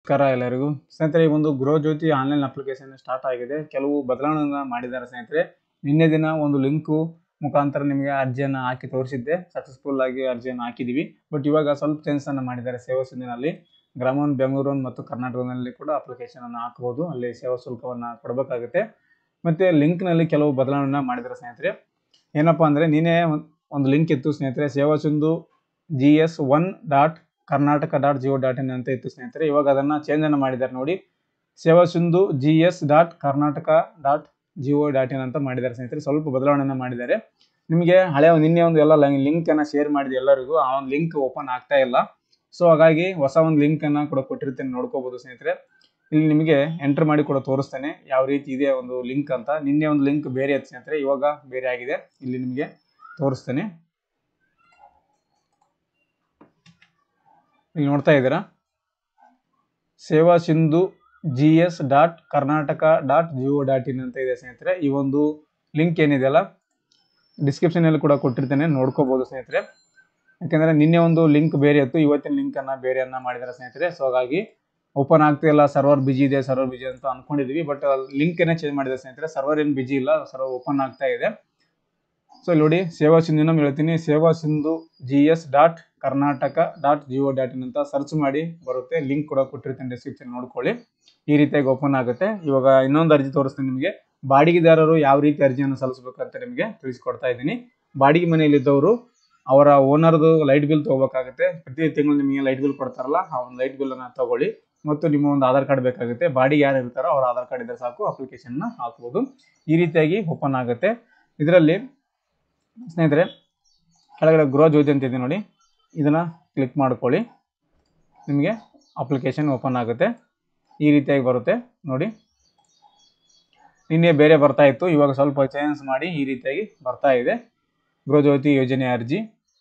ನಮಸ್ಕಾರ ಎಲ್ಲರಿಗೂ ಸ್ನೇಹಿತರೆ ಈ ಒಂದು ಗೃಹ ಜ್ಯೋತಿ ಆನ್ಲೈನ್ ಅಪ್ಲಿಕೇಶನ್ ಸ್ಟಾರ್ಟ್ ಆಗಿದೆ ಕೆಲವು ಬದಲಾವಣೆಗಳನ್ನ ಮಾಡಿದ್ದಾರೆ ಸ್ನೇಹಿತರೆ ನಿನ್ನೆ ದಿನ ಒಂದು ಲಿಂಕು ಮುಖಾಂತರ ನಿಮಗೆ ಅರ್ಜಿಯನ್ನು ಹಾಕಿ ತೋರಿಸಿದ್ದೆ ಸಕ್ಸಸ್ಫುಲ್ ಆಗಿ ಅರ್ಜಿಯನ್ನು ಹಾಕಿದ್ದೀವಿ ಬಟ್ ಇವಾಗ ಸ್ವಲ್ಪ ಚೇಂಜಸ್ ಅನ್ನು ಮಾಡಿದ್ದಾರೆ ಸೇವಾ ಸಿಂಧಿನಲ್ಲಿ ಗ್ರಾಮೀಣ ಬೆಂಗಳೂರು ಮತ್ತು ಕರ್ನಾಟಕದಲ್ಲಿ ಕೂಡ ಅಪ್ಲಿಕೇಶನ್ ಅನ್ನು ಹಾಕಬಹುದು ಅಲ್ಲಿ ಸೇವಾ ಶುಲ್ಕವನ್ನು ಕೊಡಬೇಕಾಗುತ್ತೆ ಮತ್ತೆ ಲಿಂಕ್ನಲ್ಲಿ ಕೆಲವು ಬದಲಾವಣೆನ ಮಾಡಿದ್ದಾರೆ ಸ್ನೇಹಿತರೆ ಏನಪ್ಪಾ ಅಂದರೆ ನೀನೇ ಒಂದ್- ಒಂದು ಲಿಂಕ್ ಇತ್ತು ಸ್ನೇಹಿತರೆ Seva Sindhu G S one dot Karnataka dot gov dot in ಅಂತ ಇತ್ತು ಸ್ನೇಹಿತರೆ ಇವಾಗ ಅದನ್ನು ಚೇಂಜ್ ಅನ್ನು ಮಾಡಿದ್ದಾರೆ ನೋಡಿ Seva Sindhu G S dot Karnataka dot gov dot in ಅಂತ ಮಾಡಿದ್ದಾರೆ ಸ್ನೇಹಿತರೆ ಸ್ವಲ್ಪ ಬದಲಾವಣೆಯನ್ನು ಮಾಡಿದ್ದಾರೆ ನಿಮಗೆ ಹಳೆ ನಿನ್ನೆ ಒಂದು ಎಲ್ಲ ಲಿಂಕನ್ನು ಶೇರ್ ಮಾಡಿದ ಎಲ್ಲರಿಗೂ ಆ ಒಂದು ಲಿಂಕ್ ಓಪನ್ ಆಗ್ತಾ ಇಲ್ಲ ಸೊ ಹಾಗಾಗಿ ಹೊಸ ಒಂದು ಲಿಂಕನ್ನು ಕೂಡ ಕೊಟ್ಟಿರ್ತೇನೆ ನೋಡ್ಕೋಬೋದು ಸ್ನೇಹಿತರೆ ಇಲ್ಲಿ ನಿಮಗೆ ಎಂಟರ್ ಮಾಡಿ ಕೂಡ ತೋರಿಸ್ತೇನೆ ಯಾವ ರೀತಿ ಇದೆ ಒಂದು ಲಿಂಕ್ ಅಂತ ನಿನ್ನೆ ಒಂದು ಲಿಂಕ್ ಬೇರೆ ಇತ್ತು ಸ್ನೇಹಿತರೆ ಇವಾಗ ಬೇರೆ ಆಗಿದೆ ಇಲ್ಲಿ ನಿಮಗೆ ತೋರಿಸ್ತೇನೆ ಇಲ್ಲಿ ನೋಡ್ತಾ ಇದ್ದೀರಾ Seva Sindhu G S dot Karnataka dot gov dot in ಅಂತ ಇದೆ ಸ್ನೇಹಿತರೆ ಈ ಒಂದು ಲಿಂಕ್ ಏನಿದೆಯಲ್ಲ ಡಿಸ್ಕ್ರಿಪ್ಷನಲ್ಲಿ ಕೂಡ ಕೊಟ್ಟಿರ್ತೇನೆ ನೋಡ್ಕೋಬೋದು ಸ್ನೇಹಿತರೆ ಯಾಕೆಂದರೆ ನಿನ್ನೆ ಒಂದು ಲಿಂಕ್ ಬೇರೆ ಇತ್ತು ಇವತ್ತಿನ ಲಿಂಕನ್ನು ಬೇರೆಯನ್ನ ಮಾಡಿದ್ದಾರೆ ಸ್ನೇಹಿತರೆ ಸೊ ಹಾಗಾಗಿ ಓಪನ್ ಆಗ್ತಿಲ್ಲ ಸರ್ವರ್ ಬಿಜಿ ಇದೆ ಸರ್ವರ್ ಬಿಜಿ ಅಂತ ಅನ್ಕೊಂಡಿದ್ವಿ ಬಟ್ ಲಿಂಕನ್ನೇ ಚೇಂಜ್ ಮಾಡಿದೆ ಸ್ನೇಹಿತರೆ ಸರ್ವರ್ ಏನು ಬಿಜಿ ಇಲ್ಲ ಸರ್ವರ್ ಓಪನ್ ಆಗ್ತಾ ಇದೆ ಸೊ ಇಲ್ಲಿ ನೋಡಿ ಸೇವಾ ಸಿಂಧುನ ಹೇಳ್ತೀನಿ Seva Sindhu G S dot Karnataka dot gov dot in ಅಂತ ಸರ್ಚ್ ಮಾಡಿ ಬರುತ್ತೆ ಲಿಂಕ್ ಕೂಡ ಕೊಟ್ಟಿರ್ತೀನಿ ಡಿಸ್ಕ್ರಿಪ್ಷನ್ ನೋಡ್ಕೊಳ್ಳಿ ಈ ರೀತಿಯಾಗಿ ಓಪನ್ ಆಗುತ್ತೆ ಇವಾಗ ಇನ್ನೊಂದು ಅರ್ಜಿ ತೋರಿಸ್ತೀನಿ ನಿಮಗೆ ಬಾಡಿಗೆದಾರರು ಯಾವ ರೀತಿ ಅರ್ಜಿಯನ್ನು ಸಲ್ಲಿಸಬೇಕಂತ ನಿಮಗೆ ತಿಳಿಸ್ಕೊಡ್ತಾ ಇದ್ದೀನಿ ಬಾಡಿಗೆ ಮನೆಯಲ್ಲಿದ್ದವರು ಅವರ ಓನರ್ದು ಲೈಟ್ ಬಿಲ್ ತೊಗೋಬೇಕಾಗುತ್ತೆ ಪ್ರತಿ ತಿಂಗಳು ನಿಮಗೆ ಲೈಟ್ ಬಿಲ್ ಕೊಡ್ತಾರಲ್ಲ ಆ ಒಂದು ಲೈಟ್ ಬಿಲ್ಲನ್ನು ತಗೊಳ್ಳಿ ಮತ್ತು ನಿಮ್ಮ ಒಂದು ಆಧಾರ್ ಕಾರ್ಡ್ ಬೇಕಾಗುತ್ತೆ ಬಾಡಿಗೆ ಯಾರು ಇರ್ತಾರೋ ಅವ್ರ ಆಧಾರ್ ಕಾರ್ಡ್ ಇದ್ದರೆ ಸಾಕು ಅಪ್ಲಿಕೇಶನ್ನ ಹಾಕ್ಬೋದು ಈ ರೀತಿಯಾಗಿ ಓಪನ್ ಆಗುತ್ತೆ ಇದರಲ್ಲಿ ಸ್ನೇಹಿತರೆ ಕೆಳಗಡೆ ಗೃಹ ಜ್ಯೋತಿ ಅಂತ ಇದೆ ನೋಡಿ ಇದನ್ನು ಕ್ಲಿಕ್ ಮಾಡ್ಕೊಳ್ಳಿ ನಿಮಗೆ ಅಪ್ಲಿಕೇಶನ್ ಓಪನ್ ಆಗುತ್ತೆ ಈ ರೀತಿಯಾಗಿ ಬರುತ್ತೆ ನೋಡಿ ನಿನ್ನೆ ಬೇರೆ ಬರ್ತಾ ಇತ್ತು ಇವಾಗ ಸ್ವಲ್ಪ ಚೇಂಜ್ ಮಾಡಿ ಈ ರೀತಿಯಾಗಿ ಬರ್ತಾ ಇದೆ ಗೃಹ ಜ್ಯೋತಿ ಯೋಜನೆ ಅರ್ಜಿ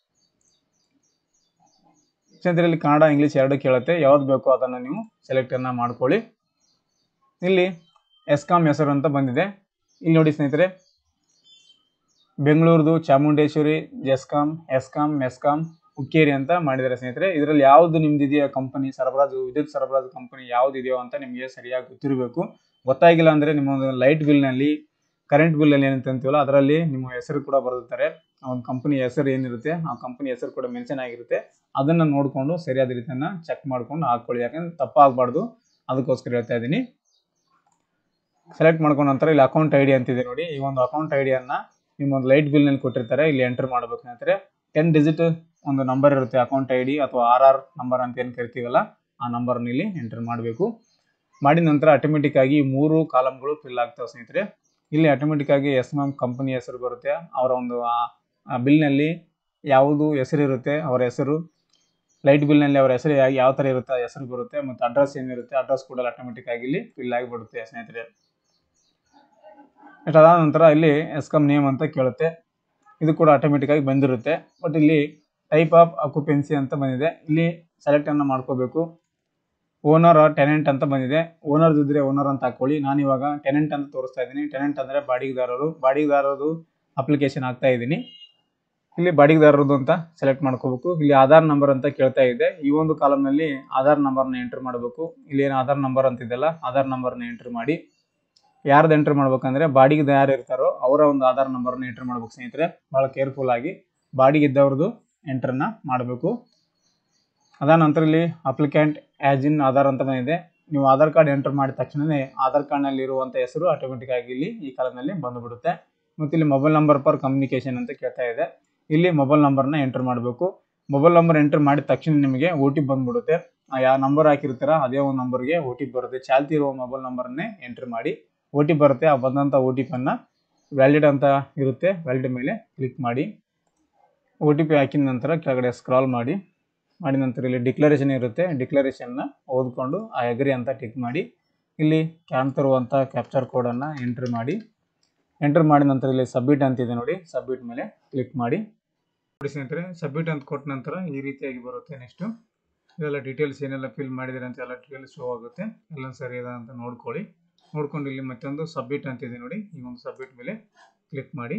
ಸ್ನೇಹಿತರೆ ಇಲ್ಲಿ ಕನ್ನಡ ಇಂಗ್ಲೀಷ್ ಎರಡು ಕೇಳುತ್ತೆ ಯಾವ್ದು ಬೇಕೋ ಅದನ್ನು ನೀವು ಸೆಲೆಕ್ಟನ್ನು ಮಾಡ್ಕೊಳ್ಳಿ ಇಲ್ಲಿ ಎಸ್ಕಾಮ್ ಹೆಸರು ಅಂತ ಬಂದಿದೆ ಇಲ್ಲಿ ನೋಡಿ ಸ್ನೇಹಿತರೆ ಬೆಂಗಳೂರುದು ಚಾಮುಂಡೇಶ್ವರಿ ಜೆಸ್ಕಾಮ್ ಎಸ್ಕಾಮ್ ಮೆಸ್ಕಾಮ್ ಉಕ್ಕೇರಿ ಅಂತ ಮಾಡಿದ್ದಾರೆ ಸ್ನೇಹಿತರೆ ಇದರಲ್ಲಿ ಯಾವುದು ನಿಮ್ದಿದೆಯೋ ಕಂಪನಿ ಸರಬರಾಜು ವಿದ್ಯುತ್ ಸರಬರಾಜು ಕಂಪನಿ ಯಾವ್ದಿದೆಯೋ ಅಂತ ನಿಮಗೆ ಸರಿಯಾಗಿ ಗೊತ್ತಿರಬೇಕು ಗೊತ್ತಾಗಿಲ್ಲ ಅಂದರೆ ನಿಮ್ಮ ಒಂದು ಲೈಟ್ ಬಿಲ್ನಲ್ಲಿ ಕರೆಂಟ್ ಬಿಲ್ನಲ್ಲಿ ಏನಂತ ಅಂತೀವಲ್ಲ ಅದರಲ್ಲಿ ನಿಮ್ಮ ಹೆಸರು ಕೂಡ ಬರೆದಿರ್ತಾರೆ ಆ ಒಂದು ಕಂಪನಿ ಹೆಸರು ಏನಿರುತ್ತೆ ಆ ಕಂಪನಿ ಹೆಸರು ಕೂಡ ಮೆನ್ಷನ್ ಆಗಿರುತ್ತೆ ಅದನ್ನು ನೋಡಿಕೊಂಡು ಸರಿಯಾದ ರೀತಿಯನ್ನು ಚೆಕ್ ಮಾಡ್ಕೊಂಡು ಹಾಕ್ಕೊಳ್ಳಿ ಯಾಕಂದ್ರೆ ತಪ್ಪಾಗಬಾರ್ದು ಅದಕ್ಕೋಸ್ಕರ ಹೇಳ್ತಾ ಇದ್ದೀನಿ ಸೆಲೆಕ್ಟ್ ಮಾಡ್ಕೊಂಡ ನಂತರ ಇಲ್ಲಿ ಅಕೌಂಟ್ ಐ ಡಿ ಅಂತಿದೆ ನೋಡಿ ಈ ಒಂದು ಅಕೌಂಟ್ ಐ ಡಿಯನ್ನು ನಿಮ್ಮ ಒಂದು ಲೈಟ್ ಬಿಲ್ನಲ್ಲಿ ಕೊಟ್ಟಿರ್ತಾರೆ ಇಲ್ಲಿ ಎಂಟರ್ ಮಾಡಬೇಕು ಸ್ನೇಹಿತರೆ ಟೆನ್ ಡಿಜಿಟ್ ಒಂದು ನಂಬರ್ ಇರುತ್ತೆ ಅಕೌಂಟ್ ಐ ಡಿ ಅಥವಾ ಆರ್ ಆರ್ ನಂಬರ್ ಅಂತ ಏನು ಕರಿತೀವಲ್ಲ ಆ ನಂಬರ್ನ ಇಲ್ಲಿ ಎಂಟರ್ ಮಾಡಬೇಕು ಮಾಡಿದ ನಂತರ ಆಟೋಮೆಟಿಕ್ ಆಗಿ ಈ ಮೂರು ಕಾಲಮ್ಗಳು ಫಿಲ್ ಆಗ್ತವೆ ಸ್ನೇಹಿತರೆ ಇಲ್ಲಿ ಆಟೋಮೆಟಿಕ್ ಆಗಿ ಎಸ್ ಎಮ್ ಕಂಪನಿ ಹೆಸರು ಬರುತ್ತೆ ಅವರ ಒಂದು ಆ ಬಿಲ್ನಲ್ಲಿ ಯಾವುದು ಹೆಸರು ಇರುತ್ತೆ ಅವರ ಹೆಸರು ಲೈಟ್ ಬಿಲ್ನಲ್ಲಿ ಅವರ ಹೆಸರು ಯಾ- ಯಾವ ಥರ ಇರುತ್ತೆ ಆ ಹೆಸರು ಬರುತ್ತೆ ಮತ್ತು ಅಡ್ರೆಸ್ ಏನಿರುತ್ತೆ ಅಡ್ರೆಸ್ ಕೂಡ ಆಟೋಮೆಟಿಕ್ ಆಗಿ ಇಲ್ಲಿ ಫಿಲ್ ಆಗಿಬಿಡುತ್ತೆ ಸ್ನೇಹಿತರೆ ಅದಾದ ನಂತರ ಇಲ್ಲಿ ಎಸ್ಕಮ್ ನೇಮ್ ಅಂತ ಕೇಳುತ್ತೆ ಇದು ಕೂಡ ಆಟೋಮೆಟಿಕ್ ಆಗಿ ಬಂದಿರುತ್ತೆ ಬಟ್ ಇಲ್ಲಿ ಟೈಪ್ ಆಫ್ ಅಕ್ಯುಪೆನ್ಸಿ ಅಂತ ಬಂದಿದೆ ಇಲ್ಲಿ ಸೆಲೆಕ್ಟ್ ಅನ್ನು ಮಾಡ್ಕೋಬೇಕು ಓನರ್ ಟೆನೆಂಟ್ ಅಂತ ಬಂದಿದೆ ಓನರ್ ಇದ್ರೆ ಓನರ್ ಅಂತ ಹಾಕೊಳ್ಳಿ ನಾನು ಇವಾಗ ಟೆನೆಂಟ್ ಅಂತ ತೋರಿಸ್ತಾ ಇದ್ದೀನಿ ಟೆನೆಂಟ್ ಅಂದರೆ ಬಾಡಿಗೆದಾರರು ಬಾಡಿಗೆದಾರರು ಅಪ್ಲಿಕೇಶನ್ ಹಾಕ್ತಾ ಇದ್ದೀನಿ ಇಲ್ಲಿ ಬಾಡಿಗೆದಾರರದು ಅಂತ ಸೆಲೆಕ್ಟ್ ಮಾಡ್ಕೋಬೇಕು ಇಲ್ಲಿ ಆಧಾರ್ ನಂಬರ್ ಅಂತ ಕೇಳ್ತಾ ಇದೆ ಈ ಒಂದು ಕಾಲಮ್ನಲ್ಲಿ ಆಧಾರ್ ನಂಬರ್ನ ಎಂಟರ್ ಮಾಡಬೇಕು ಇಲ್ಲಿ ಏನು ಆಧಾರ್ ನಂಬರ್ ಅಂತಿದೆಯಲ್ಲ ಆಧಾರ್ ನಂಬರ್ನ ಎಂಟರ್ ಮಾಡಿ ಯಾರ್ದು ಎಂಟರ್ ಮಾಡ್ಬೇಕಂದ್ರೆ ಬಾಡಿಗೆ ಯಾರು ಇರ್ತಾರೋ ಅವರ ಒಂದು ಆಧಾರ್ ನಂಬರ್ನ ಎಂಟರ್ ಮಾಡ್ಬೇಕು ಸ್ನೇಹಿತರೆ ಭಾಳ ಕೇರ್ಫುಲ್ ಆಗಿ ಬಾಡಿಗೆ ಇದ್ದವ್ರದ್ದು ಎಂಟ್ರನ್ನ ಮಾಡಬೇಕು ಅದಾದ ನಂತರ ಇಲ್ಲಿ ಅಪ್ಲಿಕೆಂಟ್ ಆ್ಯಸ್ ಇನ್ ಆಧಾರ್ ಅಂತ ಬಂದಿದೆ ನೀವು ಆಧಾರ್ ಕಾರ್ಡ್ ಎಂಟರ್ ಮಾಡಿದ ತಕ್ಷಣವೇ ಆಧಾರ್ ಕಾರ್ಡ್ನಲ್ಲಿ ಇರುವಂಥ ಹೆಸರು ಆಟೋಮೆಟಿಕ್ ಆಗಿ ಇಲ್ಲಿ ಈ ಕಾಲದಲ್ಲಿ ಬಂದುಬಿಡುತ್ತೆ ಮತ್ತು ಇಲ್ಲಿ ಮೊಬೈಲ್ ನಂಬರ್ ಪರ್ ಕಮ್ಯುನಿಕೇಷನ್ ಅಂತ ಕೇಳ್ತಾ ಇದೆ ಇಲ್ಲಿ ಮೊಬೈಲ್ ನಂಬರ್ನ ಎಂಟರ್ ಮಾಡಬೇಕು ಮೊಬೈಲ್ ನಂಬರ್ ಎಂಟರ್ ಮಾಡಿದ ತಕ್ಷಣ ನಿಮಗೆ ಓ ಟಿ ಪಿ ಬಂದ್ಬಿಡುತ್ತೆ ಆ ಯಾವ ನಂಬರ್ ಹಾಕಿರ್ತೀರ ಅದೇ ಒಂದು ನಂಬರ್ಗೆ ಓ ಟಿ ಪಿ ಬರುತ್ತೆ ಚಾಲ್ತಿ ಇರುವ ಮೊಬೈಲ್ ನಂಬರ್ನೇ ಎಂಟರ್ ಮಾಡಿ ಓ ಟಿ ಪಿ ಬರುತ್ತೆ ಆ ಬಂದಂಥ ಓ ಟಿ ಪಿಯನ್ನು ವ್ಯಾಲಿಡ್ ಅಂತ ಇರುತ್ತೆ ವ್ಯಾಲಿಡ್ ಮೇಲೆ ಕ್ಲಿಕ್ ಮಾಡಿ ಓ ಟಿ ಪಿ ಹಾಕಿದ ನಂತರ ಕೆಳಗಡೆ ಸ್ಕ್ರಾಲ್ ಮಾಡಿ ಮಾಡಿದ ನಂತರ ಇಲ್ಲಿ ಡಿಕ್ಲರೇಷನ್ ಇರುತ್ತೆ ಡಿಕ್ಲರೇಷನ್ನ ಓದ್ಕೊಂಡು ಆ ಅಗ್ರಿ ಅಂತ ಟಿಕ್ ಮಾಡಿ ಇಲ್ಲಿ ಕಾಣ್ತಿರುವಂಥ ಕ್ಯಾಪ್ಚರ್ ಕೋಡನ್ನು ಎಂಟ್ರಿ ಮಾಡಿ ಎಂಟರ್ ಮಾಡಿದ ನಂತರ ಇಲ್ಲಿ ಸಬ್ಮಿಟ್ ಅಂತಿದೆ ನೋಡಿ ಸಬ್ಮಿಟ್ ಮೇಲೆ ಕ್ಲಿಕ್ ಮಾಡಿ ನೋಡಿ ಸ್ನೇಹಿತರೆ ಸಬ್ಮಿಟ್ ಅಂತ ಕೊಟ್ಟ ನಂತರ ಈ ರೀತಿಯಾಗಿ ಬರುತ್ತೆ ನೆಕ್ಸ್ಟು ಇದೆಲ್ಲ ಡೀಟೇಲ್ಸ್ ಏನೆಲ್ಲ ಫಿಲ್ ಮಾಡಿದರೆ ಅಂತ ಎಲ್ಲ ಡೀಟೇಲ್ಸ್ ಶೋ ಆಗುತ್ತೆ ಎಲ್ಲ ಸರಿ ಇದೆ ಅಂತ ನೋಡ್ಕೊಳ್ಳಿ ನೋಡ್ಕೊಂಡು ಇಲ್ಲಿ ಮತ್ತೊಂದು ಸಬ್ಮಿಟ್ ಅಂತಿದೆ ನೋಡಿ ಈ ಒಂದು ಸಬ್ಮಿಟ್ ಮೇಲೆ ಕ್ಲಿಕ್ ಮಾಡಿ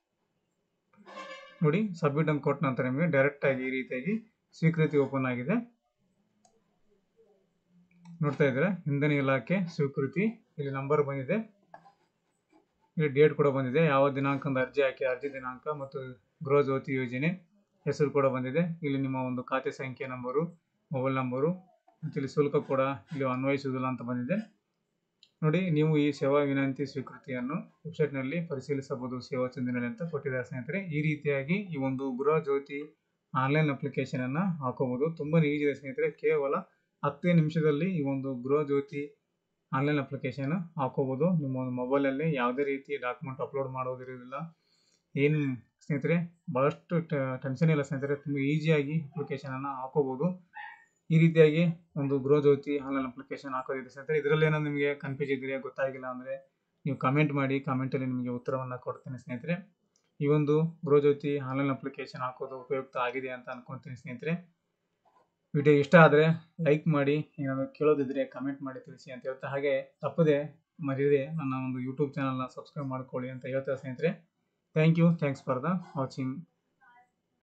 ನೋಡಿ ಸಬ್ಮಿಟ್ ಅಂತ ಕೊಟ್ಟ ನಂತರ ನಿಮಗೆ ಡೈರೆಕ್ಟ್ ಆಗಿ ಈ ರೀತಿಯಾಗಿ ಸ್ವೀಕೃತಿ ಓಪನ್ ಆಗಿದೆ ನೋಡ್ತಾ ಇದ್ದೀರಾ ಇಂಧನ ಇಲಾಖೆ ಸ್ವೀಕೃತಿ ಇಲ್ಲಿ ನಂಬರ್ ಬಂದಿದೆ ಇಲ್ಲಿ ಡೇಟ್ ಕೂಡ ಬಂದಿದೆ ಯಾವ ದಿನಾಂಕದ ಅರ್ಜಿ ಹಾಕಿ ಅರ್ಜಿ ದಿನಾಂಕ ಮತ್ತು ಗೃಹ ಜ್ಯೋತಿ ಯೋಜನೆ ಹೆಸರು ಕೂಡ ಬಂದಿದೆ ಇಲ್ಲಿ ನಿಮ್ಮ ಒಂದು ಖಾತೆ ಸಂಖ್ಯೆ ನಂಬರು ಮೊಬೈಲ್ ನಂಬರು ಮತ್ತು ಇಲ್ಲಿ ಶುಲ್ಕ ಕೂಡ ಇಲ್ಲಿ ಅನ್ವಯಿಸುವುದಿಲ್ಲ ಅಂತ ಬಂದಿದೆ ನೋಡಿ ನೀವು ಈ ಸೇವಾ ವಿನಂತಿ ಸ್ವೀಕೃತಿಯನ್ನು ವೆಬ್ಸೈಟ್ನಲ್ಲಿ ಪರಿಶೀಲಿಸಬಹುದು ಸೇವಾ ಚಂದಿನಲ್ಲಿ ಅಂತ ಕೊಟ್ಟಿದ್ದಾರೆ ಸ್ನೇಹಿತರೆ ಈ ರೀತಿಯಾಗಿ ಈ ಒಂದು ಗೃಹ ಜ್ಯೋತಿ ಆನ್ಲೈನ್ ಅಪ್ಲಿಕೇಶನ್ ಅನ್ನ ಹಾಕೋಬಹುದು ತುಂಬಾ ಈಜಿ ಇದೆ ಸ್ನೇಹಿತರೆ ಕೇವಲ ಹತ್ತೇ ನಿಮಿಷದಲ್ಲಿ ಈ ಒಂದು ಗೃಹ ಜ್ಯೋತಿ ಆನ್ಲೈನ್ ಅಪ್ಲಿಕೇಶನ್ ಹಾಕೋಬಹುದು ನಿಮ್ಮ ಒಂದು ಮೊಬೈಲಲ್ಲಿ ಯಾವುದೇ ರೀತಿ ಡಾಕ್ಯುಮೆಂಟ್ ಅಪ್ಲೋಡ್ ಮಾಡೋದಿರೋದಿಲ್ಲ ಏನು ಸ್ನೇಹಿತರೆ ಬಹಳಷ್ಟು ಟೆನ್ಷನ್ ಇಲ್ಲ ಸ್ನೇಹಿತರೆ ತುಂಬ ಈಸಿಯಾಗಿ ಅಪ್ಲಿಕೇಶನ್ ಅನ್ನ ಹಾಕೋಬಹುದು ಈ ರೀತಿಯಾಗಿ ಒಂದು ಗೃಹ ಜ್ಯೋತಿ ಆನ್ಲೈನ್ ಅಪ್ಲಿಕೇಶನ್ ಹಾಕೋದಿದೆ ಸ್ನೇಹಿತರೆ ಇದರಲ್ಲಿ ಏನೋ ನಿಮಗೆ ಕನ್ಫ್ಯೂಸ್ ಇದ್ರೆ ಗೊತ್ತಾಗಿಲ್ಲ ಅಂದರೆ ನೀವು ಕಮೆಂಟ್ ಮಾಡಿ ಕಮೆಂಟಲ್ಲಿ ನಿಮಗೆ ಉತ್ತರವನ್ನು ಕೊಡ್ತೇನೆ ಸ್ನೇಹಿತರೆ ಈ ಒಂದು ಗೃಹ ಜ್ಯೋತಿ ಆನ್ಲೈನ್ ಅಪ್ಲಿಕೇಶನ್ ಹಾಕೋದು ಉಪಯುಕ್ತ ಆಗಿದೆ ಅಂತ ಅನ್ಕೊಂತೀನಿ ಸ್ನೇಹಿತರೆ ವಿಡಿಯೋ ಇಷ್ಟ ಆದರೆ ಲೈಕ್ ಮಾಡಿ ಏನಾದರೂ ಕೇಳೋದಿದ್ರೆ ಕಮೆಂಟ್ ಮಾಡಿ ತಿಳಿಸಿ ಅಂತ ಹೇಳ್ತಾ ಹಾಗೆ ತಪ್ಪದೆ ಮರೆಯದೆ ನನ್ನ ಒಂದು ಯೂಟ್ಯೂಬ್ ಚಾನಲ್ನ ಸಬ್ಸ್ಕ್ರೈಬ್ ಮಾಡ್ಕೊಳ್ಳಿ ಅಂತ ಹೇಳ್ತಾ ಸ್ನೇಹಿತರೆ thank you thanks for the watching